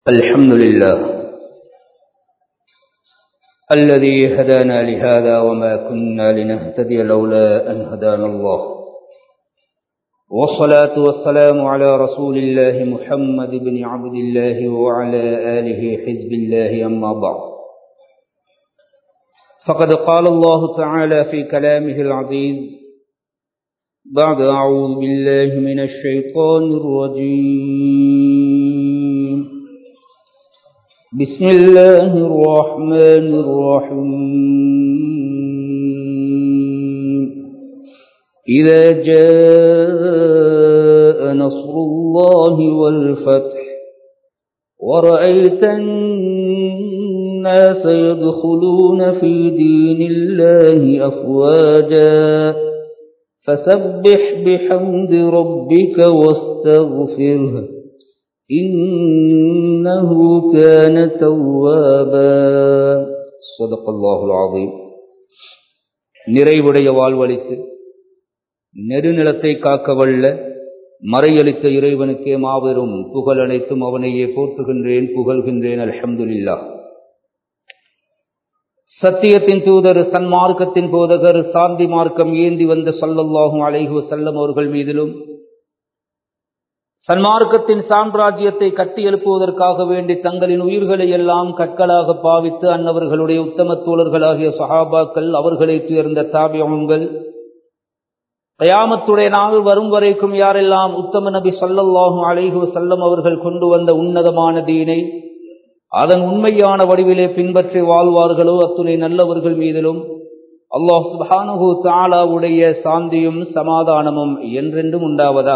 الحمد لله الذي هدانا لهذا وما كنا لنهتدي لولا أن هدانا الله والصلاة والسلام على رسول الله محمد بن عبد الله وعلى آله حزب الله أما بعد فقد قال الله تعالى في كلامه العزيز بعد أعوذ بالله من الشيطان الرجيم بسم الله الرحمن الرحيم إذا جاء نصر الله والفتح ورأيت الناس يدخلون في دين الله أفواجا فسبح بحمد ربك واستغفره إنه كان توابا صدق الله العظيم நிறைவுடைய வாழ்வழித்து நெடுநிலத்தை காக்க வல்ல மறையளித்த இறைவனுக்கே மாபெரும் புகழ் அனைத்தும் அவனையே போற்றுகின்றேன் புகழ்கின்றேன் அல்ஹம்துலில்லா சத்தியத்தின் தூதர் சன்மார்க்கத்தின் போதகர் சாந்தி மார்க்கம் ஏந்தி வந்த சொல்லல்லாகும் அலைஹு செல்லம் அவர்கள் மீதிலும் சன்மார்க்கத்தின் சாம்ராஜ்யத்தை கட்டி எழுப்புவதற்காக வேண்டி தங்களின் உயிர்களை எல்லாம் கற்களாக பாவித்து அன்னவர்களுடைய உத்தம தோழர்களாகிய சஹாபாக்கள் அவர்களை துயர்ந்த தாபியங்கள் கயாமத்துடைய நாள் வரும் வரைக்கும் யாரெல்லாம் உத்தம நபி சொல்லல்லாஹும் அலைஹு செல்லம் அவர்கள் கொண்டு வந்த உன்னதமான தீனை அதன் உண்மையான வடிவிலே பின்பற்றி வாழ்வார்களோ அத்துணை நல்லவர்கள் மீதிலும் அல்லாஹ் சுபானுகு தாலாவுடைய சாந்தியும் சமாதானமும் என்றென்றும் உண்டாவதா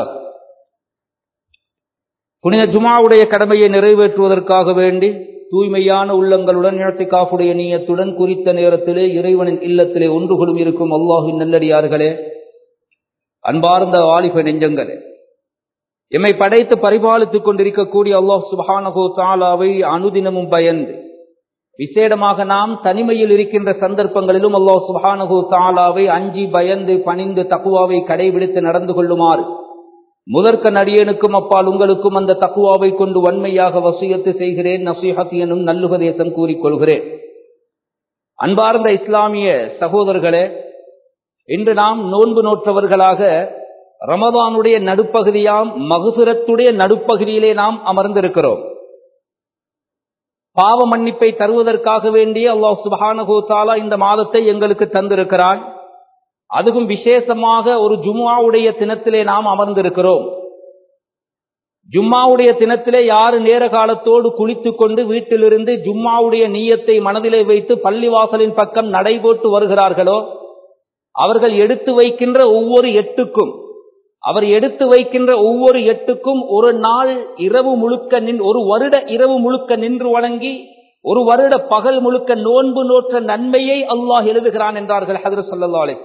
புனித ஜுமாவுடைய கடமையை நிறைவேற்றுவதற்காக வேண்டி தூய்மையான உள்ளங்களுடன் காப்புடைய நீயத்துடன் குறித்த நேரத்திலே இறைவனின் இல்லத்திலே ஒன்றுகளும் இருக்கும் அல்லாஹின் நல்லடியார்களே அன்பார்ந்த வாலிப நெஞ்சங்களே எம்மை படைத்து பரிபாலித்துக் கொண்டிருக்கக்கூடிய அல்லாஹ் சுபானகோ தாலாவை அனுதினமும் பயந்து விசேடமாக நாம் தனிமையில் இருக்கின்ற சந்தர்ப்பங்களிலும் அல்லாஹ் சுபானகோ தாலாவை அஞ்சி பயந்து பணிந்து தக்குவாவை கடைபிடித்து நடந்து கொள்ளுமாறு முதற்க நடிகனுக்கும் அப்பால் உங்களுக்கும் அந்த தக்குவாவை கொண்டு வன்மையாக வசியத்து செய்கிறேன் நசீஹத் எனும் நல்லுபதேசம் கூறிக்கொள்கிறேன் அன்பார்ந்த இஸ்லாமிய சகோதரர்களே இன்று நாம் நோன்பு நோற்றவர்களாக ரமதானுடைய நடுப்பகுதியாம் மகுசுரத்துடைய நடுப்பகுதியிலே நாம் அமர்ந்திருக்கிறோம் பாவ மன்னிப்பை தருவதற்காக வேண்டிய அல்லாஹ் சுபானகோ தாலா இந்த மாதத்தை எங்களுக்கு தந்திருக்கிறான் அதுவும் விசேஷமாக ஒரு ஜும்மாவுடைய தினத்திலே நாம் அமர்ந்திருக்கிறோம் ஜும்மாவுடைய தினத்திலே யாரு நேர காலத்தோடு குளித்து கொண்டு வீட்டிலிருந்து ஜும்மாவுடைய நீயத்தை மனதிலே வைத்து பள்ளிவாசலின் பக்கம் நடைபோட்டு வருகிறார்களோ அவர்கள் எடுத்து வைக்கின்ற ஒவ்வொரு எட்டுக்கும் அவர் எடுத்து வைக்கின்ற ஒவ்வொரு எட்டுக்கும் ஒரு நாள் இரவு முழுக்க நின் ஒரு வருட இரவு முழுக்க நின்று வணங்கி ஒரு வருட பகல் முழுக்க நோன்பு நோற்ற நன்மையை அல்லாஹ் எழுதுகிறான் என்றார்கள் ஹதர் சல்லா அலிஸ்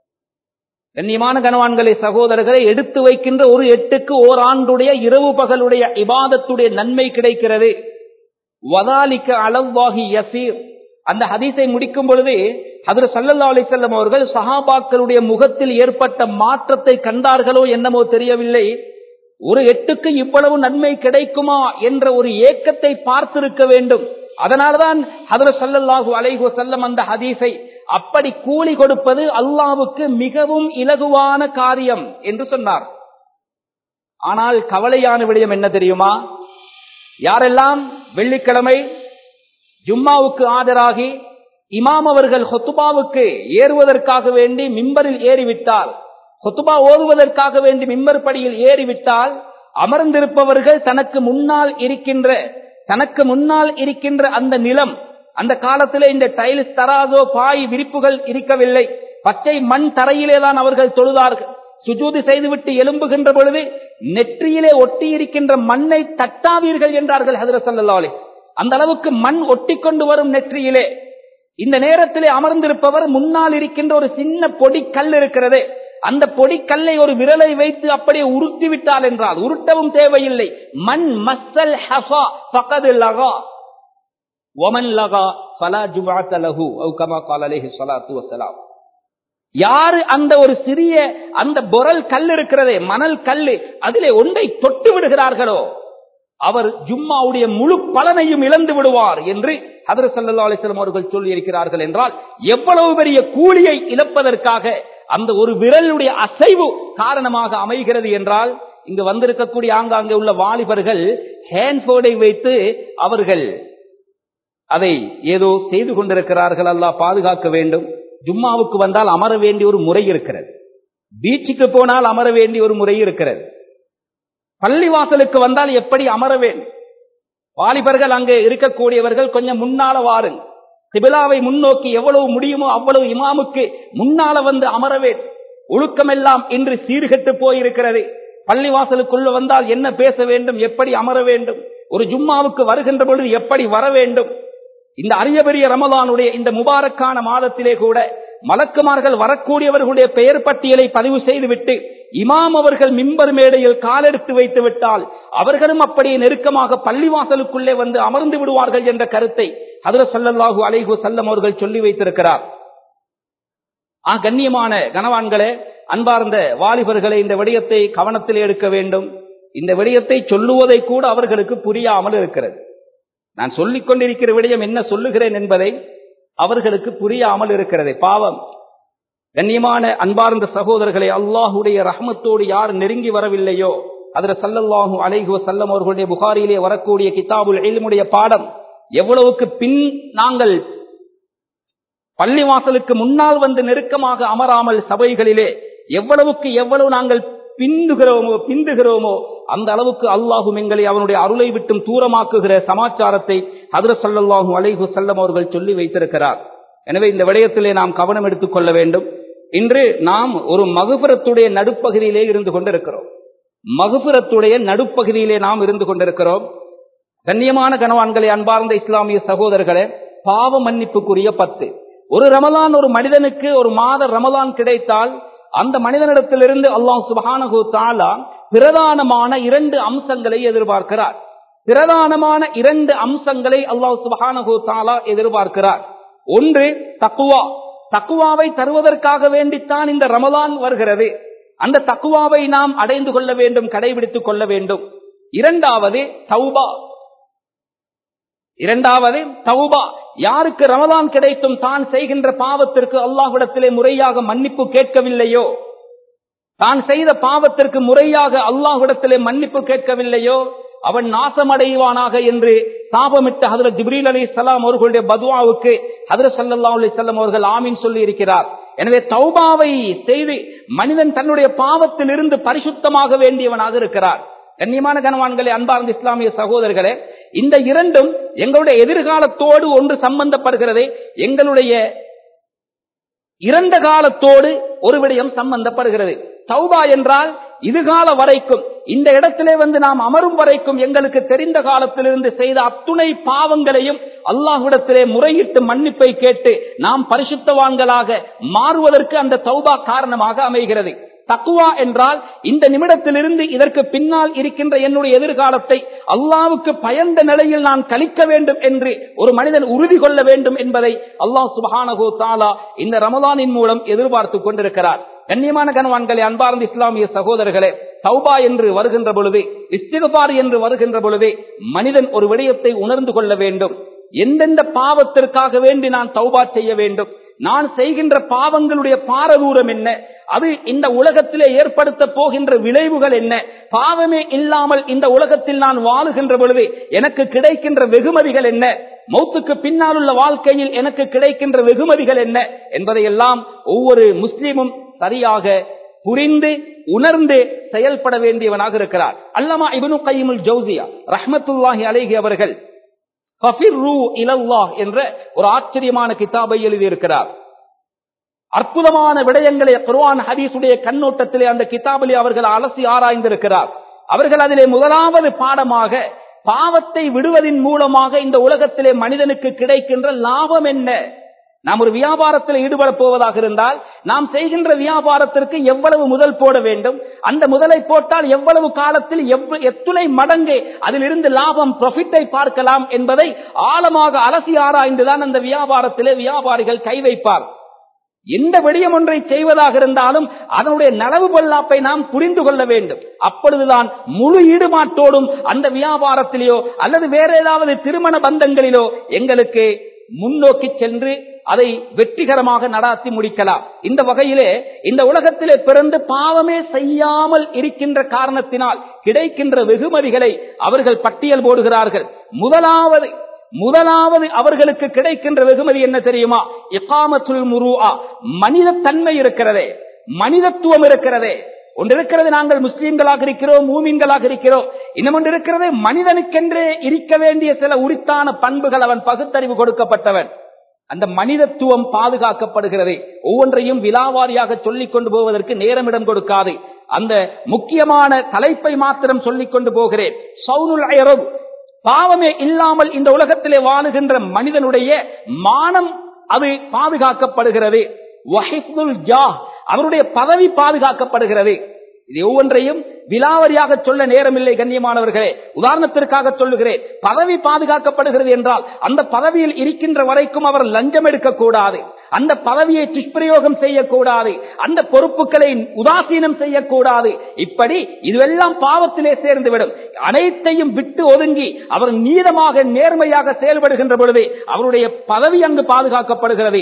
கண்ணியமான கனவான்களை சகோதரர்களை எடுத்து வைக்கின்ற ஒரு எட்டுக்கு ஓராண்டுடைய இரவு பகலுடைய இபாதத்துடைய நன்மை கிடைக்கிறது வதாலிக்க அளவாகி யசீர் அந்த ஹதீஸை முடிக்கும் பொழுது அதில் சல்லல்லா அலிசல்லம் அவர்கள் சஹாபாக்களுடைய முகத்தில் ஏற்பட்ட மாற்றத்தை கண்டார்களோ என்னமோ தெரியவில்லை ஒரு எட்டுக்கு இவ்வளவு நன்மை கிடைக்குமா என்ற ஒரு ஏக்கத்தை பார்த்திருக்க வேண்டும் அதனால்தான் ஹதர சல்லல்லாஹு அலைஹு செல்லம் அந்த ஹதீஸை அப்படி கூலி கொடுப்பது அல்லாவுக்கு மிகவும் இலகுவான காரியம் என்று சொன்னார் ஆனால் கவலையான விடயம் என்ன தெரியுமா யாரெல்லாம் வெள்ளிக்கிழமை ஜும்மாவுக்கு ஆஜராகி இமாம் அவர்கள் ஹொத்துபாவுக்கு ஏறுவதற்காக வேண்டி மிம்பரில் ஏறிவிட்டால் ஹொத்துபா ஓதுவதற்காக வேண்டி மிம்பர் படியில் ஏறிவிட்டால் அமர்ந்திருப்பவர்கள் தனக்கு முன்னால் இருக்கின்ற தனக்கு முன்னால் இருக்கின்ற அந்த நிலம் அந்த காலத்திலே இந்த டைல்ஸ் தராசோ பாய் விரிப்புகள் இருக்கவில்லை பச்சை மண் தரையிலே தான் அவர்கள் தொழுதார்கள் சுஜூதி செய்துவிட்டு எழும்புகின்ற பொழுது நெற்றியிலே ஒட்டி இருக்கின்ற மண்ணை தட்டாவீர்கள் என்றார்கள் ஹதரத் சல்லாலே அந்த அளவுக்கு மண் ஒட்டி கொண்டு வரும் நெற்றியிலே இந்த நேரத்திலே அமர்ந்திருப்பவர் முன்னால் இருக்கின்ற ஒரு சின்ன பொடி கல் இருக்கிறது அந்த பொடி கல்லை ஒரு விரலை வைத்து அப்படியே உருட்டி விட்டால் என்றால் உருட்டவும் தேவையில்லை மண் மஸ்ஸல் ஹஃபா ஃபகது லகா ஒமன் லகா ஃபலா ஜுமாத்த லஹு அவு கமா கால் அலைஹி ஸலாத்து வஸலாம் யாரு அந்த ஒரு சிறிய அந்த பொரல் கல் இருக்கிறதே மணல் கல்லு அதிலே ஒன்றை தொட்டு விடுகிறார்களோ அவர் ஜும்மாவுடைய முழு பலனையும் இழந்து விடுவார் என்று ஹதர சல்லா அலிஸ்லாம் அவர்கள் சொல்லி இருக்கிறார்கள் என்றால் எவ்வளவு பெரிய கூலியை இழப்பதற்காக அந்த ஒரு விரலுடைய அசைவு காரணமாக அமைகிறது என்றால் இங்கு வந்திருக்கக்கூடிய ஆங்காங்கே உள்ள வாலிபர்கள் ஹேண்ட்போர்டை வைத்து அவர்கள் அதை ஏதோ செய்து கொண்டிருக்கிறார்கள் அல்லாஹ் பாதுகாக்க வேண்டும் ஜும்மாவுக்கு வந்தால் அமர வேண்டிய ஒரு முறை இருக்கிறது பீச்சுக்கு போனால் அமர வேண்டிய ஒரு முறை இருக்கிறது பள்ளிவாசலுக்கு வந்தால் எப்படி அமர வேண்டும் வாலிபர்கள் அங்கே இருக்கக்கூடியவர்கள் கொஞ்சம் முன்னால வாருங்க திபிலாவை முன்னோக்கி எவ்வளவு முடியுமோ அவ்வளவு இமாமுக்கு முன்னால வந்து அமர வேண்டும் ஒழுக்கமெல்லாம் இன்று சீர்கெட்டு போயிருக்கிறது பள்ளிவாசலுக்குள்ள வந்தால் என்ன பேச வேண்டும் எப்படி அமர வேண்டும் ஒரு ஜும்மாவுக்கு வருகின்ற பொழுது எப்படி வர வேண்டும் இந்த அரிய பெரிய ரமலானுடைய இந்த முபாரக்கான மாதத்திலே கூட மலக்குமார்கள் வரக்கூடியவர்களுடைய பெயர் பட்டியலை பதிவு செய்துவிட்டு இமாம் அவர்கள் மிம்பர் மேடையில் காலெடுத்து வைத்து விட்டால் அவர்களும் அப்படியே நெருக்கமாக பள்ளிவாசலுக்குள்ளே வந்து அமர்ந்து விடுவார்கள் என்ற கருத்தை அதிர சல்லல்லாஹு அலைஹு செல்லம் அவர்கள் சொல்லி வைத்திருக்கிறார் ஆ கண்ணியமான கனவான்களே அன்பார்ந்த வாலிபர்களை இந்த விடயத்தை கவனத்தில் எடுக்க வேண்டும் இந்த விடயத்தை சொல்லுவதை கூட அவர்களுக்கு புரியாமல் இருக்கிறது நான் சொல்லிக் கொண்டிருக்கிற விடயம் என்ன சொல்லுகிறேன் என்பதை அவர்களுக்கு புரியாமல் இருக்கிறது பாவம் கண்ணியமான அன்பார்ந்த சகோதரர்களை அல்லாஹுடைய ரஹமத்தோடு யார் நெருங்கி வரவில்லையோ அதில் சல்லல்லாஹு அலைஹு செல்லம் அவர்களுடைய புகாரியிலே வரக்கூடிய கிதாபுல் எல்முடைய பாடம் எவ்வளவுக்கு பின் நாங்கள் பள்ளிவாசலுக்கு முன்னால் வந்து நெருக்கமாக அமராமல் சபைகளிலே எவ்வளவுக்கு எவ்வளவு நாங்கள் பிந்துகிறோமோ பிந்துகிறோமோ அந்த அளவுக்கு அல்லாஹும் எங்களை அவனுடைய அருளை விட்டும் தூரமாக்குகிற சமாச்சாரத்தை ஹதர சல்லாஹூ அலைஹு செல்லம் அவர்கள் சொல்லி வைத்திருக்கிறார் எனவே இந்த விடயத்திலே நாம் கவனம் எடுத்துக் கொள்ள வேண்டும் இன்று நாம் ஒரு மகுபுரத்துடைய நடுப்பகுதியிலே இருந்து கொண்டிருக்கிறோம் மகுபுரத்துடைய நடுப்பகுதியிலே நாம் இருந்து கொண்டிருக்கிறோம் கண்ணியமான கனவான்களை அன்பார்ந்த இஸ்லாமிய சகோதரர்களே பாவ மன்னிப்புக்குரிய பத்து ஒரு ரமலான் ஒரு மனிதனுக்கு ஒரு மாத ரமலான் கிடைத்தால் அந்த மனிதனிடத்திலிருந்து அல்லாஹ் சுபஹானஹு தாலா பிரதானமான இரண்டு அம்சங்களை எதிர்பார்க்கிறார் பிரதானமான இரண்டு அம்சங்களை அல்லாஹ் சுபஹானஹு தாலா எதிர்பார்க்கிறார் ஒன்று தக்குவா தக்குவாவை தருவதற்காக வேண்டித்தான் இந்த ரமலான் வருகிறது அந்த தக்குவாவை நாம் அடைந்து கொள்ள வேண்டும் கடைபிடித்துக் கொள்ள வேண்டும் இரண்டாவது தௌபா இரண்டாவது தௌபா யாருக்கு ரமலான் கிடைத்தும் தான் செய்கின்ற பாவத்திற்கு அல்லாஹ்விடத்திலே முறையாக மன்னிப்பு கேட்கவில்லையோ தான் செய்த பாவத்திற்கு முறையாக அல்லாஹ்விடத்திலே மன்னிப்பு கேட்கவில்லையோ அவன் நாசமடைவானாக என்று சாபமிட்ட ஹதரத் ஜிப்ரீல் அலி சலாம் அவர்களுடைய பதுவாவுக்கு ஹதரத் சல்லா அலி செல்லம் அவர்கள் ஆமீன் சொல்லி இருக்கிறார் எனவே தௌபாவை செய்து மனிதன் தன்னுடைய பாவத்தில் இருந்து பரிசுத்தமாக வேண்டியவனாக இருக்கிறார் கண்ணியமான கனவான்களே அன்பார்ந்த இஸ்லாமிய சகோதரர்களே இந்த இரண்டும் எங்களுடைய எதிர்காலத்தோடு ஒன்று சம்பந்தப்படுகிறது எங்களுடைய இறந்த காலத்தோடு ஒரு விடயம் சம்பந்தப்படுகிறது தௌபா என்றால் இதுகால வரைக்கும் இந்த இடத்திலே வந்து நாம் அமரும் வரைக்கும் எங்களுக்கு தெரிந்த காலத்திலிருந்து செய்த அத்துணை பாவங்களையும் அல்லாஹ்விடத்திலே முறையிட்டு மன்னிப்பை கேட்டு நாம் பரிசுத்தவான்களாக மாறுவதற்கு அந்த தௌபா காரணமாக அமைகிறது தக்குவா என்றால் இந்த நிமிடத்திலிருந்து இதற்கு பின்னால் இருக்கின்ற என்னுடைய எதிர்காலத்தை அல்லாவுக்கு பயந்த நிலையில் நான் கழிக்க வேண்டும் என்று ஒரு மனிதன் உறுதி கொள்ள வேண்டும் என்பதை அல்லாஹ் சுபஹானகோ தாலா இந்த ரமலானின் மூலம் எதிர்பார்த்து கொண்டிருக்கிறார் கண்ணியமான கனவான்களே அன்பார்ந்த இஸ்லாமிய சகோதரர்களே தௌபா என்று வருகின்ற பொழுது இஸ்திகபார் என்று வருகின்ற பொழுது மனிதன் ஒரு விடயத்தை உணர்ந்து கொள்ள வேண்டும் எந்தெந்த பாவத்திற்காக வேண்டி நான் தௌபா செய்ய வேண்டும் நான் செய்கின்ற பாவங்களுடைய பாரதூரம் என்ன அது இந்த உலகத்திலே ஏற்படுத்த போகின்ற விளைவுகள் என்ன பாவமே இல்லாமல் இந்த உலகத்தில் நான் வாழுகின்ற பொழுது எனக்கு கிடைக்கின்ற வெகுமதிகள் என்ன மௌத்துக்கு பின்னால் உள்ள வாழ்க்கையில் எனக்கு கிடைக்கின்ற வெகுமதிகள் என்ன என்பதையெல்லாம் ஒவ்வொரு முஸ்லீமும் சரியாக புரிந்து உணர்ந்து செயல்பட வேண்டியவனாக இருக்கிறார் அல்லமா இபனு கைமுல் ஜவுசியா ரஹமத்துல்லாஹி அலைஹி அவர்கள் என்ற ஒரு ஆச்சரியமான கிதாபை எழுதியிருக்கிறார் அற்புதமான விடயங்களை குர்ஆன் ஹதீசுடைய கண்ணோட்டத்திலே அந்த கிதாபிலே அவர்கள் அலசி ஆராய்ந்திருக்கிறார் அவர்கள் அதிலே முதலாவது பாடமாக பாவத்தை விடுவதன் மூலமாக இந்த உலகத்திலே மனிதனுக்கு கிடைக்கின்ற லாபம் என்ன நாம் ஒரு வியாபாரத்தில் ஈடுபட போவதாக இருந்தால் நாம் செய்கின்ற வியாபாரத்திற்கு எவ்வளவு முதல் போட வேண்டும் அந்த முதலை போட்டால் எவ்வளவு காலத்தில் எத்துணை மடங்கு அதிலிருந்து லாபம் ப்ராஃபிட்டை பார்க்கலாம் என்பதை ஆழமாக அலசி ஆராய்ந்துதான் அந்த வியாபாரத்திலே வியாபாரிகள் கை வைப்பார் எந்த விடயம் ஒன்றை செய்வதாக இருந்தாலும் அதனுடைய நலவு பொல்லாப்பை நாம் புரிந்து கொள்ள வேண்டும் அப்பொழுதுதான் முழு ஈடுபாட்டோடும் அந்த வியாபாரத்திலேயோ அல்லது வேற ஏதாவது திருமண பந்தங்களிலோ எங்களுக்கு முன்னோக்கி சென்று அதை வெற்றிகரமாக நடாத்தி முடிக்கலாம் இந்த வகையிலே இந்த உலகத்திலே பிறந்து பாவமே செய்யாமல் இருக்கின்ற காரணத்தினால் கிடைக்கின்ற வெகுமதிகளை அவர்கள் பட்டியல் போடுகிறார்கள் முதலாவது முதலாவது அவர்களுக்கு கிடைக்கின்ற வெகுமதி என்ன தெரியுமா இகாமத்துல் முருஆ மனித தன்மை இருக்கிறதே மனிதத்துவம் இருக்கிறதே ஒன்று இருக்கிறது நாங்கள் முஸ்லீம்களாக இருக்கிறோம் மூமின்களாக இருக்கிறோம் இன்னும் ஒன்று இருக்கிறது மனிதனுக்கென்றே இருக்க வேண்டிய சில உரித்தான பண்புகள் அவன் பகுத்தறிவு கொடுக்கப்பட்டவன் அந்த மனிதத்துவம் பாதுகாக்கப்படுகிறது ஒவ்வொன்றையும் விலாவாரியாக சொல்லிக் கொண்டு போவதற்கு நேரமிடம் கொடுக்காது அந்த முக்கியமான தலைப்பை மாத்திரம் சொல்லிக் கொண்டு போகிறேன் சவுனுல் அயரவு பாவமே இல்லாமல் இந்த உலகத்திலே வாழுகின்ற மனிதனுடைய மானம் அது பாதுகாக்கப்படுகிறது வஹிஃபுல் ஜாஹ் அவருடைய பதவி பாதுகாக்கப்படுகிறது இது ஒவ்வொன்றையும் விலாவரியாக சொல்ல நேரமில்லை கண்ணியமானவர்களே உதாரணத்திற்காக சொல்லுகிறேன் பதவி பாதுகாக்கப்படுகிறது என்றால் அந்த பதவியில் இருக்கின்ற வரைக்கும் அவர் லஞ்சம் எடுக்கக்கூடாது அந்த பதவியை துஷ்பிரயோகம் செய்யக்கூடாது அந்த பொறுப்புகளை உதாசீனம் செய்யக்கூடாது இப்படி இதுவெல்லாம் பாவத்திலே சேர்ந்துவிடும் அனைத்தையும் விட்டு ஒதுங்கி அவர் நீதமாக நேர்மையாக செயல்படுகின்ற பொழுது அவருடைய பதவி அங்கு பாதுகாக்கப்படுகிறது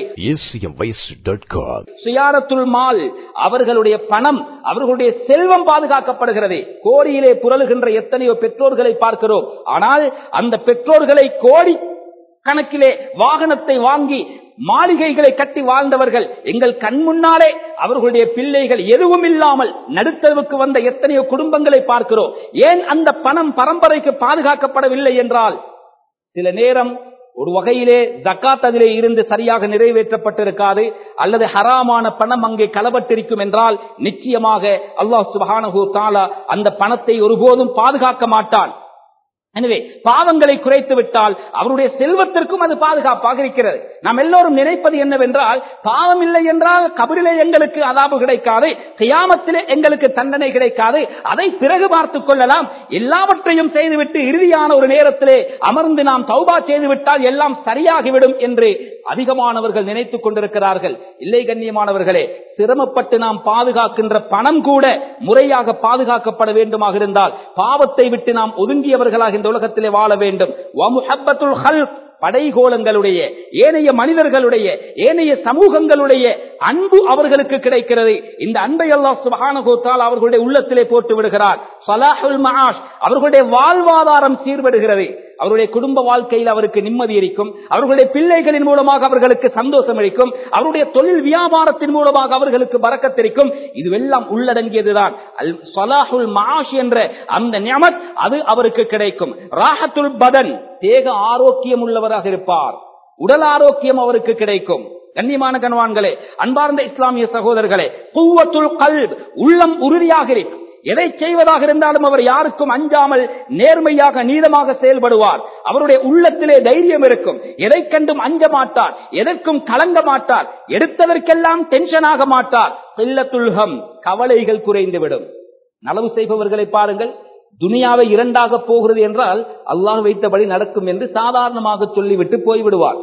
acmvice.com. சுயாரத்துல் மால் அவர்களுடைய பணம் அவர்களுடைய செல்வம் பாதுகாக்கப்படுகிறது கோடியிலே புரளுகின்ற எத்தனையோ பெற்றோர்களை பார்க்கிறோம் ஆனால் அந்த பெற்றோர்களை கோடி கணக்கிலே வாகனத்தை வாங்கி மாளிகைகளை கட்டி வாழ்ந்தவர்கள் எங்கள் கண் முன்னாலே அவர்களுடைய பிள்ளைகள் எதுவும் இல்லாமல் நடுத்தருவுக்கு வந்த எத்தனையோ குடும்பங்களை பார்க்கிறோம் ஏன் அந்த பணம் பரம்பரைக்கு பாதுகாக்கப்படவில்லை என்றால் சில நேரம் ஒரு வகையிலே ஜக்காத் அதிலே இருந்து சரியாக நிறைவேற்றப்பட்டிருக்காது அல்லது ஹராமான பணம் அங்கே களப்பட்டிருக்கும் என்றால் நிச்சயமாக அல்லாஹ் சுபஹானஹு தாலா அந்த பணத்தை ஒருபோதும் பாதுகாக்க மாட்டான் எனவே பாவங்களை குறைத்து விட்டால் அவருடைய செல்வத்திற்கும் அது பாதுகாப்பாக இருக்கிறது நாம் எல்லோரும் நினைப்பது என்னவென்றால் பாவம் இல்லை என்றால் கபரிலே எங்களுக்கு அதாபு கிடைக்காது கியாமத்திலே எங்களுக்கு தண்டனை கிடைக்காது அதை பிறகு பார்த்துக் கொள்ளலாம் எல்லாவற்றையும் செய்துவிட்டு இறுதியான ஒரு நேரத்திலே அமர்ந்து நாம் தௌபா செய்துவிட்டால் எல்லாம் சரியாகிவிடும் என்று அதிகமானவர்கள் நினைத்துக் கொண்டிருக்கிறார்கள் இல்லை கண்ணியமானவர்களே சிரமப்பட்டு நாம் பாதுகாக்கின்ற பணம் கூட முறையாக பாதுகாக்கப்பட வேண்டுமாக இருந்தால் பாவத்தை விட்டு நாம் ஒதுங்கியவர்களாக இந்த உலகத்திலே வாழ வேண்டும் வமுஹப்பத்துல் ஹல்க் படைகோலங்களுடைய ஏனைய மனிதர்களுடைய ஏனைய சமூகங்களுடைய அன்பு அவர்களுக்கு கிடைக்கிறது இந்த அன்பை அல்லாஹ் சுபஹானஹு தஆலா அவர்களுடைய உள்ளத்திலே போட்டு விடுகிறார் சலாஹுல் மஆஷ் அவர்களுடைய வாழ்வாதாரம் சீர்படுகிறது அவருடைய குடும்ப வாழ்க்கையில் அவருக்கு நிம்மதி இருக்கும் அவர்களுடைய பிள்ளைகளின் மூலமாக அவர்களுக்கு சந்தோஷம் அளிக்கும் அவருடைய தொழில் வியாபாரத்தின் மூலமாக அவர்களுக்கு பறக்கத்திருக்கும் இதுவெல்லாம் உள்ளடங்கியதுதான் அல் சலாஹுல் மஆஷ் என்ற அந்த நியமத் அது அவருக்கு கிடைக்கும் ராஹத்துல் பதன் தேக ஆரோக்கியம் உள்ளவராக இருப்பார் உடல் ஆரோக்கியம் அவருக்கு கிடைக்கும் கண்ணியமான கணவான்களே அன்பார்ந்த இஸ்லாமிய சகோதரர்களே குவத்துல் கல்ப் உள்ளம் உறுதியாக இருக்கும் எதை செய்வதாக இருந்தாலும் அவர் யாருக்கும் அஞ்சாமல் நேர்மையாக நீதமாக செயல்படுவார் அவருடைய உள்ளத்திலே தைரியம் இருக்கும் எதை கண்டும் அஞ்ச மாட்டார் எதற்கும் கலங்க மாட்டார் எடுத்ததற்கெல்லாம் டென்ஷன் ஆக மாட்டார் செல்லத்துல்கம் கவலைகள் குறைந்துவிடும் நலவு செய்பவர்களை பாருங்கள் துனியாவை இரண்டாக போகிறது என்றால் அல்லாஹ் வைத்தபடி நடக்கும் என்று சாதாரணமாக சொல்லிவிட்டு போய்விடுவார்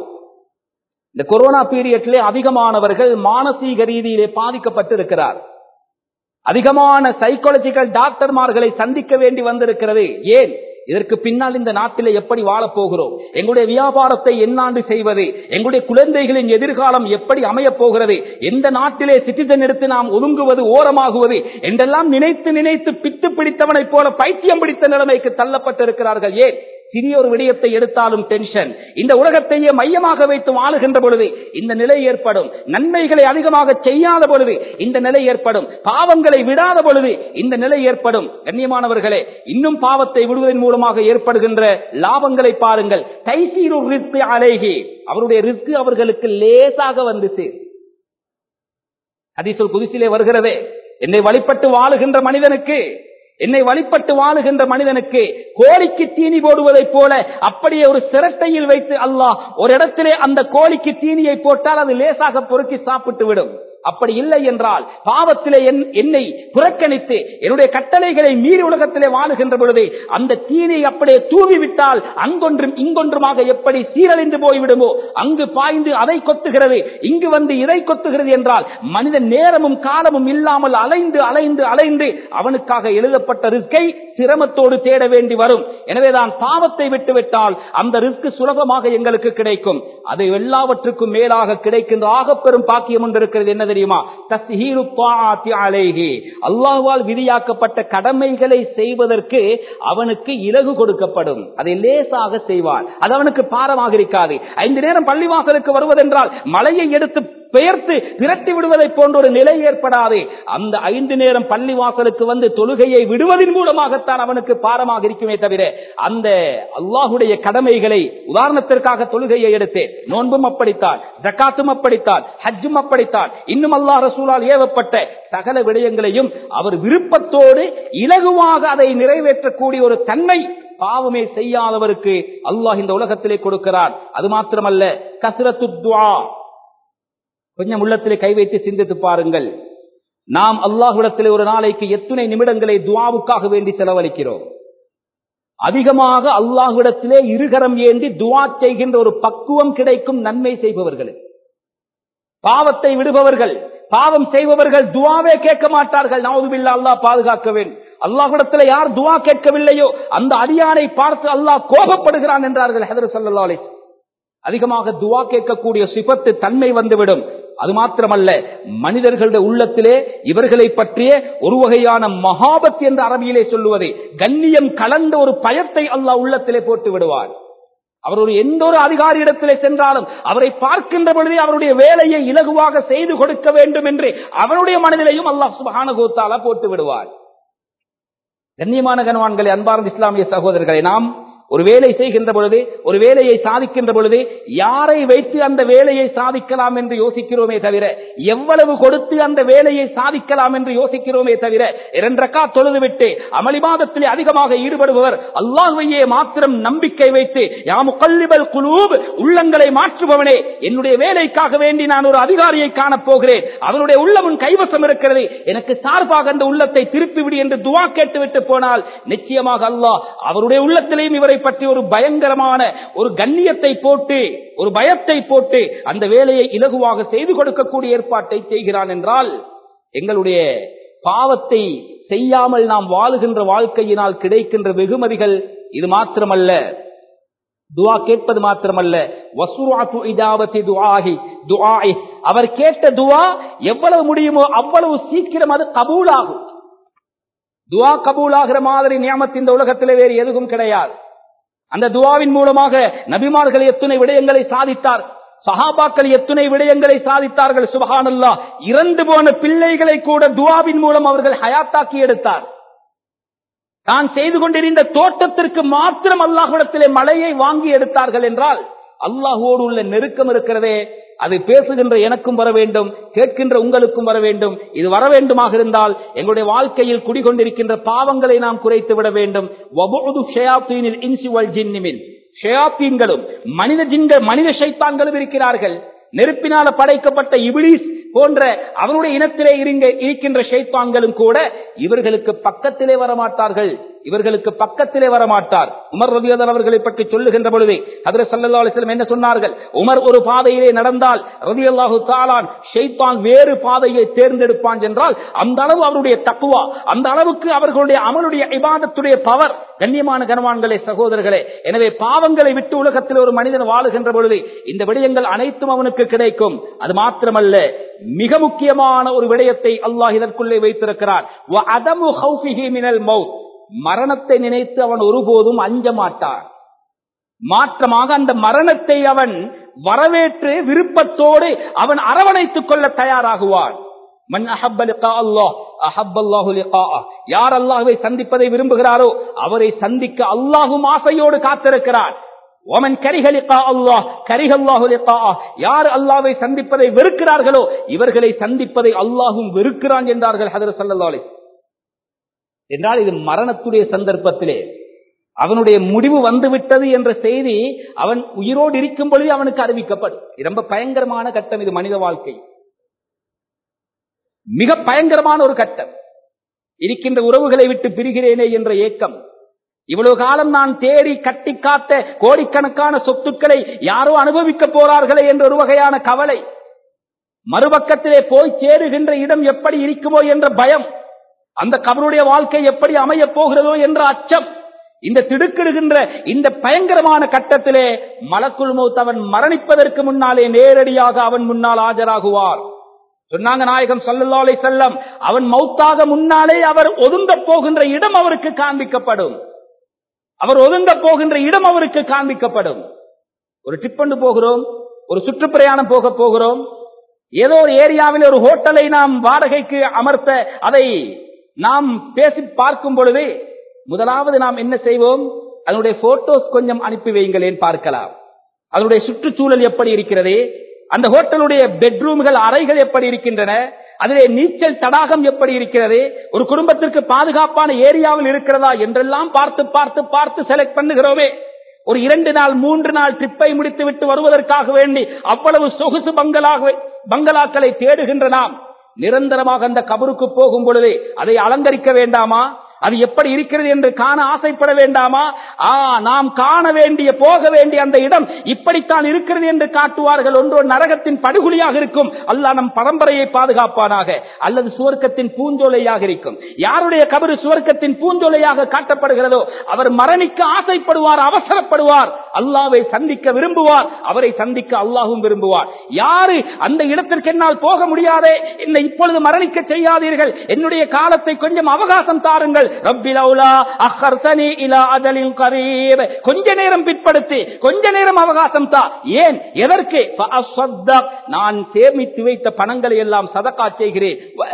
இந்த கொரோனா பீரியட்லே அதிகமானவர்கள் மானசீக ரீதியிலே பாதிக்கப்பட்டு இருக்கிறார் அதிகமான சைக்காலஜிக்கல் டாக்டர்மார்களை சந்திக்க வேண்டி வந்திருக்கிறது ஏன் இதற்கு பின்னால் இந்த நாட்டிலே எப்படி வாழப் போகிறோம் எங்களுடைய வியாபாரத்தை என்னாண்டு செய்வது எங்களுடைய குழந்தைகளின் எதிர்காலம் எப்படி அமையப் போகிறது எந்த நாட்டிலே சிட்டிசன் எடுத்து நாம் ஒதுங்குவது ஓரமாகுவது என்றெல்லாம் நினைத்து நினைத்து பித்து பிடித்தவனைப் போல பைத்தியம் பிடித்த நிலைமைக்கு தள்ளப்பட்டிருக்கிறார்கள் ஏன் சிறிய ஒரு விடயத்தை எடுத்தாலும் டென்ஷன் இந்த உலகத்தையே மையமாக வைத்து வாழுகின்ற பொழுது இந்த நிலை ஏற்படும் நன்மைகளை அதிகமாக செய்யாத பொழுது இந்த நிலை ஏற்படும் பாவங்களை விடாத பொழுது இந்த நிலை ஏற்படும் கண்ணியமானவர்களே இன்னும் பாவத்தை விடுவதன் மூலமாக ஏற்படுகின்ற லாபங்களை பாருங்கள் தைசீரு ரிஸ்க் அலேகி அவருடைய ரிஸ்க் அவர்களுக்கு லேசாக வந்துச்சு அதிசல் புதுசிலே வருகிறதே என்னை வழிபட்டு வாழுகின்ற மனிதனுக்கு என்னை வழிபட்டு வாழுகின்ற மனிதனுக்கு கோழிக்கு தீனி போடுவதைப் போல அப்படியே ஒரு சிரட்டையில் வைத்து அல்லாஹ் ஒரு இடத்திலே அந்த கோழிக்கு தீனியை போட்டால் அது லேசாக பொறுக்கி சாப்பிட்டு விடும் அப்படி இல்லை என்றால் பாவத்திலே என்- என்னை புறக்கணித்து என்னுடைய கட்டளைகளை மீறி உலகத்திலே வாழுகின்ற பொழுது அந்த தீனை அப்படியே தூவி விட்டால் அங்கொன்றும் இங்கொன்றுமாக எப்படி சீரழிந்து போய்விடுமோ அங்கு பாய்ந்து அதை கொத்துகிறது இங்கு வந்து இதை கொத்துகிறது என்றால் மனிதன் நேரமும் காலமும் இல்லாமல் அலைந்து அலைந்து அலைந்து அவனுக்காக எழுதப்பட்ட ரிஸ்கை சிரமத்தோடு தேட வேண்டி வரும் எனவேதான் பாவத்தை விட்டுவிட்டால் அந்த ரிஸ்க் சுலபமாக எங்களுக்கு கிடைக்கும் அது எல்லாவற்றுக்கும் மேலாக கிடைக்கின்ற ஆகப்பெரும் பாக்கியம் ஒன்று இருக்கிறது என்ன தெரியுமா தஸ்ஹீரு த்வாஅத்தி அலைஹி அல்லாஹ்வால் விதியாக்கப்பட்ட கடமைகளை செய்வதற்கு அவனுக்கு இலகு கொடுக்கப்படும் அதை லேசாக செய்வான் அது அவனுக்கு பாரமாக இருக்காது ஐந்து நேரம் பள்ளிவாசலுக்கு வருவதென்றால் மலையை எடுத்து பெயர்த்து விரட்டி விடுவதை போன்ற ஒரு நிலை ஏற்படாது அந்த ஐந்து நேரம் பள்ளி வாசலுக்கு வந்து தொழுகையை விடுவதன் மூலமாகத்தான் அவனுக்கு பாரமாக இருக்குமே தவிர அந்த அல்லாஹுடைய கடமைகளை உதாரணத்திற்காக தொழுகையை எடுத்து நோன்பும் அப்படித்தான் ஜக்காத்தும் அப்படித்தான் ஹஜ்ஜும் அப்படித்தான் இன்னும் அல்லாஹ் ரசூலால் ஏவப்பட்ட சகல விடயங்களையும் அவர் விருப்பத்தோடு இலகுவாக அதை நிறைவேற்றக்கூடிய ஒரு தன்மை பாவமே செய்யாதவருக்கு அல்லாஹ் இந்த உலகத்திலே கொடுக்கிறார் அது மாத்திரமல்ல கசரத்து துஆ கொஞ்சம் உள்ளத்திலே கை வைத்து சிந்தித்து பாருங்கள் நாம் அல்லாஹ்விடத்திலே ஒரு நாளைக்கு எத்தனை நிமிடங்களை துவாவுக்காக வேண்டி செலவழிக்கிறோம் அதிகமாக அல்லாஹ்விடத்திலே இருகரம் ஏந்தி துவா செய்கின்ற ஒரு பக்குவம் கிடைக்கும் நன்மை செய்பவர்கள் பாவத்தை விடுபவர்கள் பாவம் செய்பவர்கள் துவாவே கேட்க மாட்டார்கள் நவதுபில்லா அல்லாஹ் பாதுகாக்க வேண்டும் அல்லாஹ்விடத்தில் யார் துவா கேட்கவில்லையோ அந்த அடியானை பார்த்து அல்லாஹ் கோபப்படுகிறான் என்றார்கள் ஹதர் சல்லா அலிஸ் அதிகமாக துவா கேட்கக்கூடிய சிபத்து தன்மை வந்துவிடும் அது மாத்திரமல்ல மனிதர்களுடைய உள்ளத்திலே இவர்களை பற்றிய ஒரு வகையான மகாபத் என்று அரபியிலே சொல்லுவது கண்ணியம் கலந்த ஒரு பயத்தை அல்லாஹ் உள்ளத்திலே போட்டு விடுவார் அவர் ஒரு எந்த ஒரு அதிகாரி இடத்திலே சென்றாலும் அவரை பார்க்கின்ற பொழுதே அவருடைய வேலையை இலகுவாக செய்து கொடுக்க வேண்டும் என்று அவருடைய மனதிலையும் அல்லாஹ் சுபஹான கோத்தாலா போட்டு விடுவார் கண்ணியமான கனவான்களை அன்பார்ந்த இஸ்லாமிய சகோதரர்களை நாம் ஒரு வேலை செய்கின்ற பொழுது ஒரு வேலையை சாதிக்கின்ற பொழுது யாரை வைத்து அந்த வேலையை சாதிக்கலாம் என்று யோசிக்கிறோமே தவிர எவ்வளவு கொடுத்து அந்த வேலையை சாதிக்கலாம் என்று யோசிக்கிறோமே தவிர இரண்டரக்கா தொழுது விட்டு அமளிமாதத்திலே அதிகமாக ஈடுபடுபவர் அல்லாஹ்வையே மாத்திரம் நம்பிக்கை வைத்து யாமு கல்லிபல் குலூப் உள்ளங்களை மாற்றுபவனே என்னுடைய வேலைக்காக வேண்டி நான் ஒரு அதிகாரியை காணப் போகிறேன் அவனுடைய உள்ளமும் கைவசம் இருக்கிறது எனக்கு சார்பாக அந்த உள்ளத்தை திருப்பி விடு என்று துவா கேட்டுவிட்டு போனால் நிச்சயமாக அல்லாஹ் அவருடைய உள்ளத்திலேயும் இவரை பற்றி ஒரு பயங்கரமான ஒரு கண்ணியத்தை போட்டு ஒரு பயத்தை போட்டு அந்த வேலையை இலகுவாக செய்து கொடுக்கக்கூடிய ஏற்பாட்டை செய்கிறான் என்றால் எங்களுடைய பாவத்தை செய்யாமல் நாம் வாழுகின்ற வாழ்க்கையினால் கிடைக்கின்ற வெகுமதிகள் இது மாத்திரமல்ல துவா கேட்பது மாத்திரமல்ல வசூராத்து இஜாபத்தி துஆஹி துஆஇ அவர் கேட்ட துவா எவ்வளவு முடியுமோ அவ்வளவு சீக்கிரம் அது கபூலாகும் துவா கபூலாகிற மாதிரி நியமத்து இந்த உலகத்திலே வேறு எதுவும் கிடையாது அந்த துவாவின் மூலமாக நபிமார்கள் எத்தனை விடயங்களை சாதித்தார் சஹாபாக்கள் எத்தனை விடயங்களை சாதித்தார்கள் சுபஹானல்லா இறந்து போன பிள்ளைகளை கூட துவாவின் மூலம் அவர்கள் ஹயாத்தாக்கி எடுத்தார் தான் செய்து கொண்டிருந்த தோட்டத்திற்கு மாத்திரம் அல்லாஹ்விடத்திலே மழையை வாங்கி எடுத்தார்கள் என்றால் அல்லாஹோடு உள்ள நெருக்கம் இருக்கிறதே அது பேசுகின்ற எனக்கும் வர வேண்டும் கேட்கின்ற உங்களுக்கும் வர வேண்டும் இது வர வேண்டுமாக இருந்தால் எங்களுடைய வாழ்க்கையில் குடிகொண்டிருக்கின்ற பாவங்களை நாம் குறைத்து விட வேண்டும் வபுது ஷயாத்தீனில் இன்சி வல் ஜின்னிமின் ஷயாத்தீன்களும் மனித ஜின்கள் மனித ஷைத்தான்களும் இருக்கிறார்கள் நெருப்பினால படைக்கப்பட்ட இபிலிஸ் போன்ற அவருடைய இனத்திலே இருங்க இருக்கின்ற ஷைத்தான்களும் கூட இவர்களுக்கு பக்கத்திலே வரமாட்டார்கள் இவர்களுக்கு பக்கத்திலே வரமாட்டார் உமர் ரதியதர் அவர்களை பற்றி சொல்லுகின்ற பொழுது அதில் சல்லா அலிஸ்லம் என்ன சொன்னார்கள் உமர் ஒரு பாதையிலே நடந்தால் ரதி அல்லாஹு தாலான் ஷெய்தான் வேறு பாதையை தேர்ந்தெடுப்பான் என்றால் அந்த அளவு அவருடைய தக்குவா அந்த அளவுக்கு அவர்களுடைய அமலுடைய இபாதத்துடைய பவர் கண்ணியமான கனவான்களே சகோதரர்களே எனவே பாவங்களை விட்டு உலகத்தில் ஒரு மனிதன் வாழுகின்ற பொழுது இந்த விடயங்கள் அனைத்தும் அவனுக்கு கிடைக்கும் அது மாத்திரமல்ல மிக முக்கியமான ஒரு விடயத்தை அல்லாஹ் இதற்குள்ளே வைத்திருக்கிறார் மரணத்தை நினைத்து அவன் ஒருபோதும் அஞ்ச மாட்டான் மாற்றமாக அந்த மரணத்தை அவன் வரவேற்று விருப்பத்தோடு அவன் அரவணைத்துக் கொள்ள தயாராகுவான் மன் அஹப்ப லிகா அல்லாஹ் அஹப்ப அல்லாஹு லிகாஅ யார் அல்லாஹ்வை சந்திப்பதை விரும்புகிறாரோ அவரை சந்திக்க அல்லாஹும் ஆசையோடு காத்திருக்கிறார் ஓமன் கரிகளிக்கா அல்லாஹ் கரிகல்லாஹு லிகாஅ யார் அல்லாஹ்வை சந்திப்பதை வெறுக்கிறார்களோ இவர்களை சந்திப்பதை அல்லாஹும் வெறுக்கிறான் என்றார்கள் ஹதரத் ஸல்லல்லாஹு அலைஹி என்றால் இது மரணத்துடைய சந்தர்ப்பத்திலே அவனுடைய முடிவு வந்துவிட்டது என்ற செய்தி அவன் உயிரோடு இருக்கும் பொழுது அவனுக்கு அறிவிக்கப்படும் ரொம்ப பயங்கரமான கட்டம் இது மனித வாழ்க்கை மிக பயங்கரமான ஒரு கட்டம் இருக்கின்ற உறவுகளை விட்டு பிரிகிறேனே என்ற ஏக்கம் இவ்வளவு காலம் நான் தேடி கட்டி காத்த கோடிக்கணக்கான சொத்துக்களை யாரோ அனுபவிக்க போறார்களே என்ற ஒரு வகையான கவலை மறுபக்கத்திலே போய் சேருகின்ற இடம் எப்படி இருக்குமோ என்ற பயம் அந்த கபருடைய வாழ்க்கை எப்படி அமையப் போகிறதோ என்ற அச்சம் இந்த திடுக்கிடுகின்ற இந்த பயங்கரமான கட்டத்திலே மலக்குள் மௌத் அவன் மரணிப்பதற்கு முன்னாலே நேரடியாக அவன் முன்னால் ஆஜராகுவார் சொன்னாங்க நாயகம் சல்லல்லாலை செல்லம் அவன் மௌத்தாக முன்னாலே அவர் ஒதுங்க போகின்ற இடம் அவருக்கு காண்பிக்கப்படும் அவர் ஒதுங்க போகின்ற இடம் அவருக்கு காண்பிக்கப்படும் ஒரு ட்ரிப் போகிறோம் ஒரு சுற்றுப்பிரயாணம் போக போகிறோம் ஏதோ ஒரு ஏரியாவில் ஒரு ஹோட்டலை நாம் வாடகைக்கு அமர்த்த அதை நாம் பேசி பார்க்கும் பொழுது முதலாவது நாம் என்ன செய்வோம் அதனுடைய போட்டோஸ் கொஞ்சம் அனுப்பி வைங்களேன் பார்க்கலாம் அதனுடைய சுற்றுச்சூழல் எப்படி இருக்கிறது அந்த ஹோட்டலுடைய பெட்ரூம்கள் அறைகள் எப்படி இருக்கின்றன அதிலே நீச்சல் தடாகம் எப்படி இருக்கிறது ஒரு குடும்பத்திற்கு பாதுகாப்பான ஏரியாவில் இருக்கிறதா என்றெல்லாம் பார்த்து பார்த்து பார்த்து செலக்ட் பண்ணுகிறோமே ஒரு இரண்டு நாள் மூன்று நாள் ட்ரிப்பை முடித்து விட்டு வருவதற்காக வேண்டி அவ்வளவு சொகுசு பங்களாக பங்களாக்களை தேடுகின்ற நாம் நிரந்தரமாக அந்த கபருக்கு போகும் பொழுது அதை அலங்கரிக்க வேண்டாமா அது எப்படி இருக்கிறது என்று காண ஆசைப்பட வேண்டாமா ஆ நாம் காண வேண்டிய போக வேண்டிய அந்த இடம் இப்படித்தான் இருக்கிறது என்று காட்டுவார்கள் ஒன்று நரகத்தின் படுகொலியாக இருக்கும் அல்லாஹ் நம் பரம்பரையை பாதுகாப்பானாக அல்லது சுவர்க்கத்தின் பூஞ்சோலையாக இருக்கும் யாருடைய கபரு சுவர்க்கத்தின் பூஞ்சோலையாக காட்டப்படுகிறதோ அவர் மரணிக்க ஆசைப்படுவார் அவசரப்படுவார் அல்லாவை சந்திக்க விரும்புவார் அவரை சந்திக்க அல்லாஹும் விரும்புவார் யாரு அந்த இடத்திற்கு என்னால் போக முடியாதே என்னை இப்பொழுது மரணிக்க செய்யாதீர்கள் என்னுடைய காலத்தை கொஞ்சம் அவகாசம் தாருங்கள் கொஞ்ச நேரம் பிற்படுத்தி கொஞ்ச நேரம் அவகாசம் தா ஏன் எதற்கு நான் சேமித்து வைத்த பணங்களை எல்லாம் சதக்கா செய்கிறேன்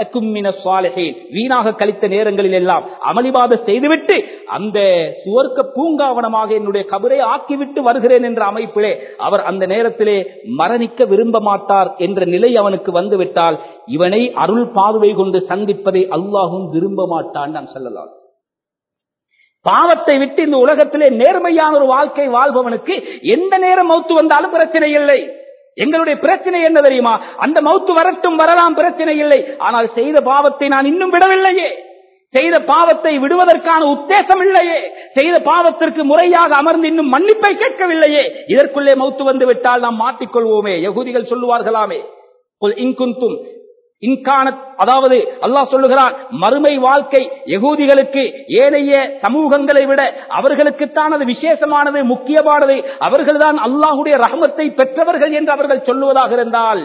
வீணாக கழித்த நேரங்களில் எல்லாம் அமளிவாத செய்துவிட்டு அந்த சுவர்க்க பூங்காவனமாக என்னுடைய கபரை ஆக்கிவிட்டு வருகிறேன் என்ற அமைப்பிலே அவர் அந்த நேரத்திலே மரணிக்க விரும்ப மாட்டார் என்ற நிலை அவனுக்கு வந்துவிட்டால் இவனை அருள் பார்வை கொண்டு சந்திப்பதை அல்லாஹும் விரும்ப மாட்டான் நாம் சொல்லலாம் பாவத்தை விட்டு இந்த உலகத்திலே நேர்மையான ஒரு வாழ்க்கை வாழ்பவனுக்கு எந்த நேரம் மௌத்து வந்தாலும் பிரச்சனை இல்லை எங்களுடைய பிரச்சனை என்ன தெரியுமா அந்த மௌத்து வரட்டும் வரலாம் பிரச்சனை இல்லை ஆனால் செய்த பாவத்தை நான் இன்னும் விடவில்லையே செய்த பாவத்தை விடுவதற்கான உத்தேசம் இல்லையே செய்த பாவத்திற்கு முறையாக அமர்ந்து இன்னும் மன்னிப்பை கேட்கவில்லையே இதற்குள்ளே மௌத்து வந்து விட்டால் நாம் மாட்டிக்கொள்வோமே யகுதிகள் சொல்லுவார்களாமே இன்குந்தும் இன்கான அதாவது அல்லாஹ் சொல்லுகிறான் மறுமை வாழ்க்கை எகூதிகளுக்கு ஏனைய சமூகங்களை விட அவர்களுக்குத்தான் அது விசேஷமானது முக்கியமானது அவர்கள்தான் அல்லாஹுடைய ரஹமத்தை பெற்றவர்கள் என்று அவர்கள் சொல்லுவதாக இருந்தால்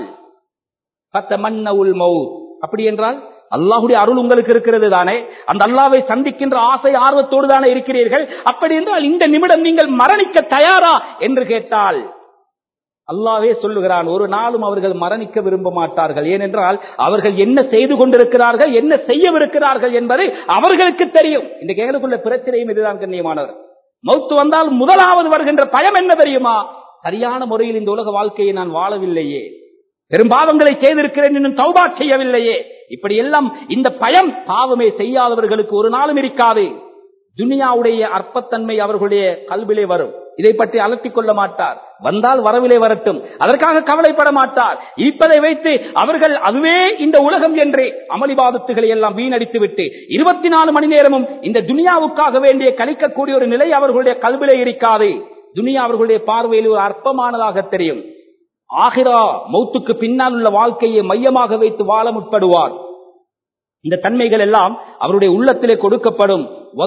அப்படி என்றால் அல்லாஹுடைய அருள் உங்களுக்கு இருக்கிறது தானே அந்த அல்லாவை சந்திக்கின்ற ஆசை ஆர்வத்தோடு தானே இருக்கிறீர்கள் அப்படி என்றால் இந்த நிமிடம் நீங்கள் மரணிக்க தயாரா என்று கேட்டால் அல்லாவே சொல்லுகிறான் ஒரு நாளும் அவர்கள் மரணிக்க விரும்ப மாட்டார்கள் ஏனென்றால் அவர்கள் என்ன செய்து கொண்டிருக்கிறார்கள் என்ன செய்யவிருக்கிறார்கள் என்பது அவர்களுக்கு தெரியும் இந்த கேளுக்குள்ள பிரச்சனையும் இதுதான் கண்ணியமானவர் மௌத்து வந்தால் முதலாவது வருகின்ற பயம் என்ன தெரியுமா சரியான முறையில் இந்த உலக வாழ்க்கையை நான் வாழவில்லையே பெரும் பாவங்களை செய்திருக்கிறேன் இன்னும் தௌபா செய்யவில்லையே இப்படி எல்லாம் இந்த பயம் பாவமே செய்யாதவர்களுக்கு ஒரு நாளும் இருக்காது துனியாவுடைய அற்பத்தன்மை அவர்களுடைய கல்விலே வரும் இதை பற்றி அலட்டிக் கொள்ள மாட்டார் வந்தால் வரவிலே வரட்டும் அதற்காக கவலைப்பட மாட்டார் இருப்பதை வைத்து அவர்கள் அதுவே இந்த உலகம் என்று அமளிபாதத்துகளை எல்லாம் வீணடித்து விட்டு இருபத்தி நாலு மணி நேரமும் இந்த துனியாவுக்காக வேண்டிய கழிக்கக்கூடிய ஒரு நிலை அவர்களுடைய கல்விலே இருக்காது துனியா அவர்களுடைய பார்வையில் ஒரு அற்பமானதாக தெரியும் ஆகிரா மௌத்துக்கு பின்னால் உள்ள வாழ்க்கையை மையமாக வைத்து வாழ முற்படுவார் இந்த தன்மைகள் எல்லாம் அவருடைய உள்ளத்திலே கொடுக்கப்படும்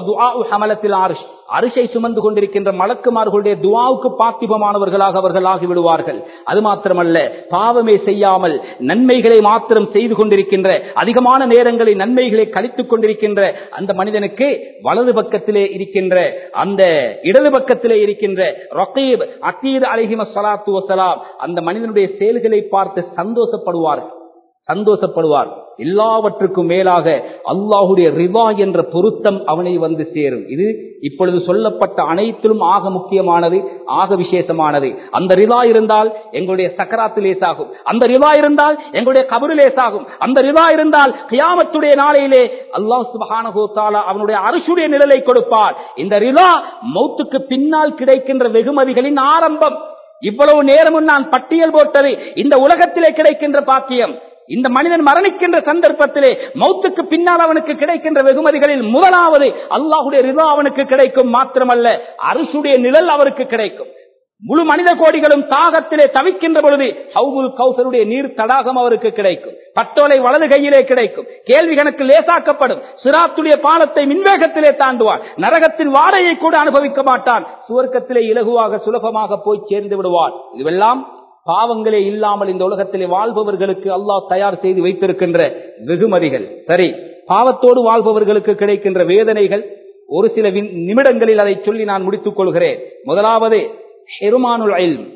அரிசை சுமந்து கொண்டிருக்கின்ற மலக்குமார்களுடைய துவாவுக்கு பாத்திபமானவர்களாக அவர்கள் ஆகிவிடுவார்கள் அது மாத்திரமல்ல பாவமே செய்யாமல் நன்மைகளை மாத்திரம் செய்து கொண்டிருக்கின்ற அதிகமான நேரங்களை நன்மைகளை கழித்துக் கொண்டிருக்கின்ற அந்த மனிதனுக்கு வலது பக்கத்திலே இருக்கின்ற அந்த இடது பக்கத்திலே இருக்கின்ற ரகீப் அத்தீர் அலிஹிம சலாத்து வசலாம் அந்த மனிதனுடைய செயல்களை பார்த்து சந்தோஷப்படுவார்கள் சந்தோஷப்படுவார் எல்லாவற்றுக்கும் மேலாக அல்லாஹுடைய ரிவா என்ற பொருத்தம் அவனை வந்து சேரும் இது இப்பொழுது சொல்லப்பட்ட அனைத்திலும் ஆக முக்கியமானது ஆக விசேஷமானது அந்த ரிவா இருந்தால் எங்களுடைய சக்கராத்து லேசாகும் அந்த ரிவா இருந்தால் எங்களுடைய கபரு லேசாகும் அந்த ரிவா இருந்தால் கியாமத்துடைய நாளையிலே அல்லாஹ் சுபஹானஹோத்தாலா அவனுடைய அரசுடைய நிழலை கொடுப்பார் இந்த ரிவா மௌத்துக்கு பின்னால் கிடைக்கின்ற வெகுமதிகளின் ஆரம்பம் இவ்வளவு நேரமும் நான் பட்டியல் போட்டது இந்த உலகத்திலே கிடைக்கின்ற பாக்கியம் இந்த மனிதன் மரணிக்கின்ற சந்தர்ப்பத்திலே மௌத்துக்கு பின்னால் அவனுக்கு கிடைக்கின்ற வெகுமதிகளில் முதலாவது அல்லாஹுடைய ரிதா அவனுக்கு கிடைக்கும் மாத்திரமல்ல அரசுடைய நிழல் அவருக்கு கிடைக்கும் முழு மனித கோடிகளும் தாகத்திலே தவிக்கின்ற பொழுது ஹவுபுல் கௌசருடைய நீர் தடாகம் அவருக்கு கிடைக்கும் பட்டோலை வலது கையிலே கிடைக்கும் கேள்வி கணக்கு லேசாக்கப்படும் சிராத்துடைய பாலத்தை மின்வேகத்திலே தாண்டுவான் நரகத்தின் வாடையை கூட அனுபவிக்க மாட்டான் சுவர்க்கத்திலே இலகுவாக சுலபமாக போய் சேர்ந்து விடுவான் இதுவெல்லாம் பாவங்களே இல்லாமல் இந்த உலகத்திலே வாழ்பவர்களுக்கு அல்லாஹ் தயார் செய்து வைத்திருக்கின்ற வெகுமதிகள் சரி பாவத்தோடு வாழ்பவர்களுக்கு கிடைக்கின்ற வேதனைகள் ஒரு சில வின்- நிமிடங்களில் அதை சொல்லி நான் முடித்துக் கொள்கிறேன் முதலாவது ஹெருமானுல் இல்ம்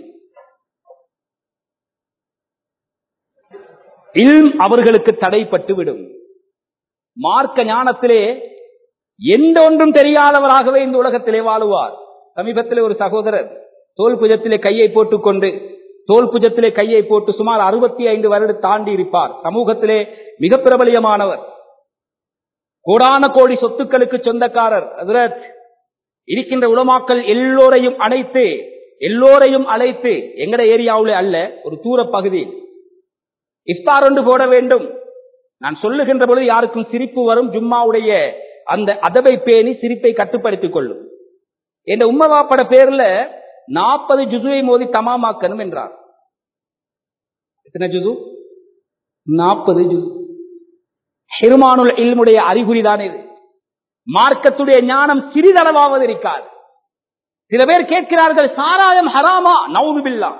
இல்ம் அவர்களுக்கு தடைப்பட்டு விடும் மார்க்க ஞானத்திலே எந்த ஒன்றும் தெரியாதவராகவே இந்த உலகத்திலே வாழுவார் சமீபத்திலே ஒரு சகோதரர் தோல் புஜத்திலே கையை போட்டுக்கொண்டு தோல் புஜத்திலே கையை போட்டு சுமார் அறுபத்தி ஐந்து வருடம் தாண்டி இருப்பார் சமூகத்திலே மிக பிரபலியமானவர் கோடான கோடி சொத்துக்களுக்கு சொந்தக்காரர் ஹஜ்ரத், இருக்கின்ற உலமாக்கள் எல்லோரையும் அழைத்து எல்லோரையும் அழைத்து எங்கட ஏரியாவுல அல்ல ஒரு தூர பகுதியில் இஃப்தார் ஒன்று போட வேண்டும் நான் சொல்லுகின்ற பொழுது யாருக்கும் சிரிப்பு வரும் ஜும்மாவுடைய அந்த அதவை பேணி சிரிப்பை கட்டுப்படுத்திக் கொள்ளும் என் உம்மவாப்பட பேர்ல நாற்பது ஜுசுவை மோதி தமாமாக்கணும் என்றார் எத்தனை ஜுசு நாற்பது ஜுசு ஹிருமானுல் இல்முடைய அறிகுறிதான் இது மார்க்கத்துடைய ஞானம் சிறிதளவாவது இருக்காது சில பேர் கேட்கிறார்கள் சாராயம் ஹராமா நவுதுபில்லா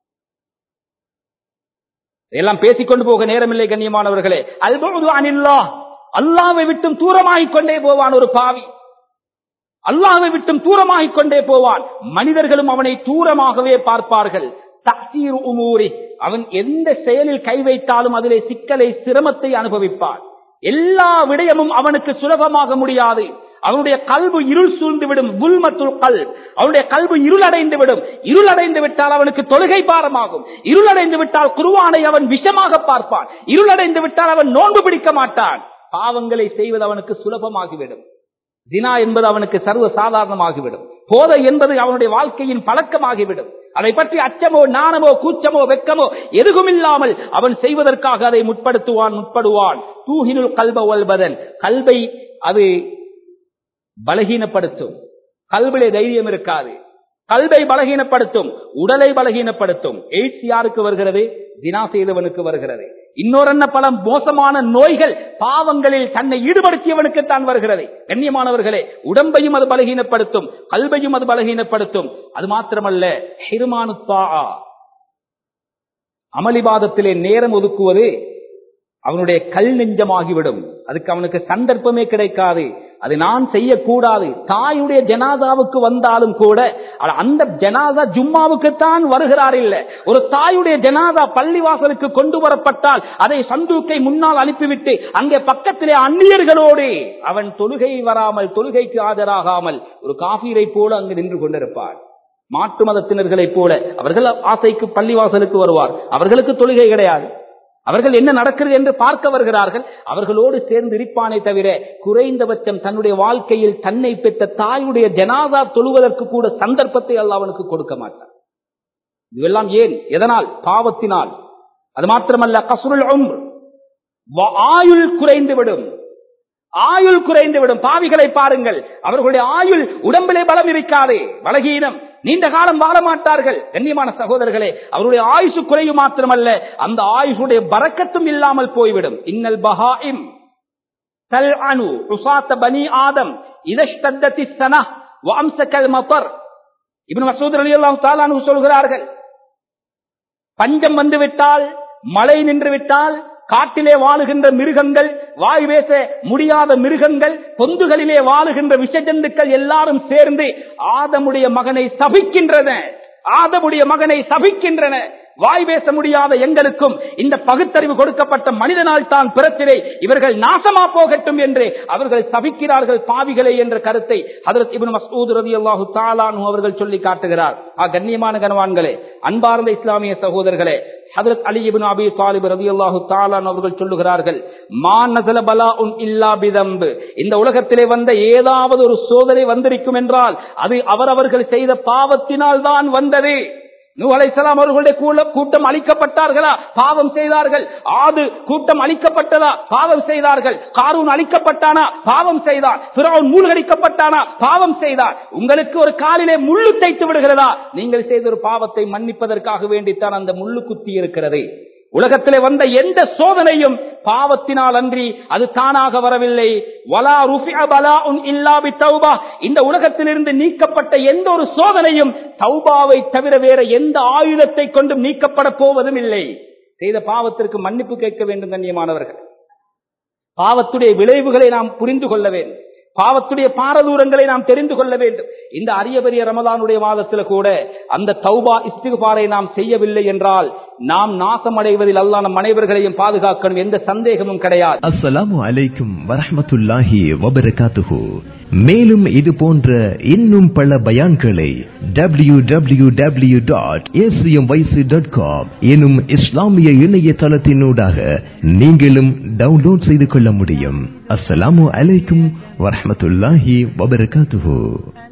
எல்லாம் பேசிக்கொண்டு போக நேரமில்லை கண்ணியமானவர்களே அல்புது அனில்லா அல்லாவை விட்டும் தூரமாகிக் கொண்டே போவான் ஒரு பாவி அல்லாவை விட்டும் தூரமாகிக் கொண்டே போவான் மனிதர்களும் அவனை தூரமாகவே பார்ப்பார்கள் தக்சீர் உமூரி அவன் எந்த செயலில் கை வைத்தாலும் அதிலே சிக்கலை சிரமத்தை அனுபவிப்பான் எல்லா விடயமும் அவனுக்கு சுலபமாக முடியாது அவனுடைய கல்வு இருள் சூழ்ந்து விடும் குல்மத்துல் கல் அவனுடைய கல்வு இருளடைந்து விடும் இருளடைந்து விட்டால் அவனுக்கு தொழுகை பாரமாகும் இருளடைந்து விட்டால் குருவானை அவன் விஷமாக பார்ப்பான் இருளடைந்து விட்டால் அவன் நோன்பு பிடிக்க மாட்டான் பாவங்களை செய்வது அவனுக்கு சுலபமாகிவிடும் தினா என்பது அவனுக்கு சர்வ சாதாரணமாகிவிடும் போதை என்பது அவனுடைய வாழ்க்கையின் பழக்கமாகிவிடும் அதை பற்றி அச்சமோ நாணமோ கூச்சமோ வெக்கமோ எதுவுமில்லாமல் அவன் செய்வதற்காக அதை முற்படுத்துவான் முற்படுவான் தூஹினுல் கல்ப ஒல்பதன் கல்வை அது பலகீனப்படுத்தும் கல்விலே தைரியம் இருக்காது கல்வை பலகீனப்படுத்தும் உடலை பலகீனப்படுத்தும் எய்ட்ஸ் யாருக்கு வருகிறது தினா செய்தவனுக்கு வருகிறது இன்னொரு பல மோசமான நோய்கள் பாவங்களில் தன்னை ஈடுபடுத்தியவனுக்கு தான் வருகிறது கண்ணியமானவர்களே உடம்பையும் அது பலகீனப்படுத்தும் கல்வையும் அது பலகீனப்படுத்தும் அது மாத்திரமல்ல ஹிருமானு அமளிபாதத்திலே நேரம் ஒதுக்குவது அவனுடைய கல் நெஞ்சமாகிவிடும் அதுக்கு அவனுக்கு சந்தர்ப்பமே கிடைக்காது அது நான் செய்யக்கூடாது தாயுடைய ஜனாதாவுக்கு வந்தாலும் கூட அந்த ஜனாதா ஜும்மாவுக்குத்தான் வருகிறார் இல்ல ஒரு தாயுடைய ஜனாதா பள்ளிவாசலுக்கு கொண்டு வரப்பட்டால் அதை சந்தூக்கை முன்னால் அனுப்பிவிட்டு அங்கே பக்கத்திலே அந்நியர்களோடு அவன் தொழுகை வராமல் தொழுகைக்கு ஆஜராகாமல் ஒரு காபீரை போல அங்கு நின்று கொண்டிருப்பார் மாற்று மதத்தினர்களைப் போல அவர்கள் ஆசைக்கு பள்ளிவாசலுக்கு வருவார் அவர்களுக்கு தொழுகை கிடையாது அவர்கள் என்ன நடக்கிறது என்று பார்க்க வருகிறார்கள் அவர்களோடு சேர்ந்து இருப்பானே தவிர குறைந்தபட்சம் தன்னுடைய வாழ்க்கையில் தன்னை பெற்ற தாயுடைய ஜனாதா தொழுவதற்கு கூட சந்தர்ப்பத்தை அல்ல அவனுக்கு கொடுக்க மாட்டான் இதுவெல்லாம் ஏன் எதனால் பாவத்தினால் அது மாத்திரமல்ல கசுருள் ஆயுள் குறைந்துவிடும் ஆயுள் குறைந்துவிடும் பாவிகளை பாருங்கள் அவர்களுடைய ஆயுள் உடம்பிலே பலம் இருக்காது பலகீனம் நீண்ட காலம் வாழ மாட்டார்கள் கண்ணியமான சகோதரர்களே அவருடைய ஆயுசு குறையும் மாத்திரமல்ல அந்த ஆயுஷுடைய பறக்கத்தும் இல்லாமல் போய்விடும் இன்னல் பஹாயிம் தல் அணு உசாத்த பனி ஆதம் இதஷ்டத்தி சனா வம்சக்கல் மப்பர் இவன் மசூத் அலி அல்லாஹ் தாலானு சொல்கிறார்கள் பஞ்சம் வந்து விட்டால் மழை நின்று விட்டால் காட்டிலே வாழுகின்ற மிருகங்கள் வாய் பேச முடியாத மிருகங்கள் பொந்துகளிலே வாழுகின்ற விஷஜந்துக்கள் எல்லாரும் சேர்ந்து ஆதமுடைய மகனை சபிக்கின்றன ஆதமுடைய மகனை சபிக்கின்றன வாய் பேச முடியாத எங்களுக்கும் இந்த பகுத்தறிவு கொடுக்கப்பட்ட மனிதனால் தான் பிறத்திலே இவர்கள் நாசமா போகட்டும் என்று அவர்கள் சபிக்கிறார்கள் பாவிகளை என்ற கருத்தை ஹதரத் இபின் மசூத் ரவி அல்லாஹு தாலானு அவர்கள் சொல்லி காட்டுகிறார் ஆ கண்ணியமான கனவான்களே அன்பார்ந்த இஸ்லாமிய சகோதரர்களே ஹதரத் அலி இபின் அபி தாலிப் ரவி அல்லாஹு தாலான் அவர்கள் சொல்லுகிறார்கள் மா நசல பலா உன் இல்லா பிதம்பு இந்த உலகத்திலே வந்த ஏதாவது ஒரு சோதனை வந்திருக்கும் என்றால் அது அவரவர்கள் செய்த பாவத்தினால் தான் வந்தது நூ அலைஹிஸ்ஸலாம் அவர்களுடைய கூல- கூட்டம் அழிக்கப்பட்டார்களா பாவம் செய்தார்கள் ஆது கூட்டம் அழிக்கப்பட்டதா பாவம் செய்தார்கள் காரூன் அழிக்கப்பட்டானா பாவம் செய்தான் பிறவன் மூழ்கடிக்கப்பட்டானா பாவம் செய்தான் உங்களுக்கு ஒரு காலிலே முள்ளு தைத்து விடுகிறதா நீங்கள் செய்த ஒரு பாவத்தை மன்னிப்பதற்காக வேண்டித்தான் அந்த முள்ளு குத்தி இருக்கிறது உலகத்திலே வந்த எந்த சோதனையும் பாவத்தினால் அன்றி அது தானாக வரவில்லை வலா ருஃபிஅ பலாஉன் இல்லா பித்தௌபா இந்த உலகத்திலிருந்து நீக்கப்பட்ட எந்த ஒரு சோதனையும் தௌபாவை தவிர வேற எந்த ஆயுதத்தை கொண்டும் நீக்கப்பட போவதும் இல்லை செய்த பாவத்திற்கு மன்னிப்பு கேட்க வேண்டும் கண்ணியமானவர்கள் பாவத்துடைய விளைவுகளை நாம் புரிந்து கொள்ள வேண்டும் பாவத்துடைய பாரதூரங்களை நாம் தெரிந்து கொள்ள வேண்டும் இந்த அரிய பெரிய ரமதானுடைய மாதத்தில் கூட அந்த தௌபா இஸ்திகுபாரை நாம் செய்யவில்லை என்றால் நாம் நாசமடைவதில் அல்லாஹ் நம் அனைவர்களையும் பாதுகாக்கணும் எந்த சந்தேகமும் கிடையாது அஸ்ஸலாமு அலைக்கும் வரஹ்மத்துல்லாஹி வபரகாத்துஹு மேலும் இது போன்ற இன்னும் பல பயான்களை W W W dot dot com எனும் இஸ்லாமிய இணையதளத்தினூடாக நீங்களும் டவுன்லோட் செய்து கொள்ள முடியும் அஸ்ஸலாமு அலைக்கும் வரஹ்மத்துல்லாஹி வபரகாத்துஹு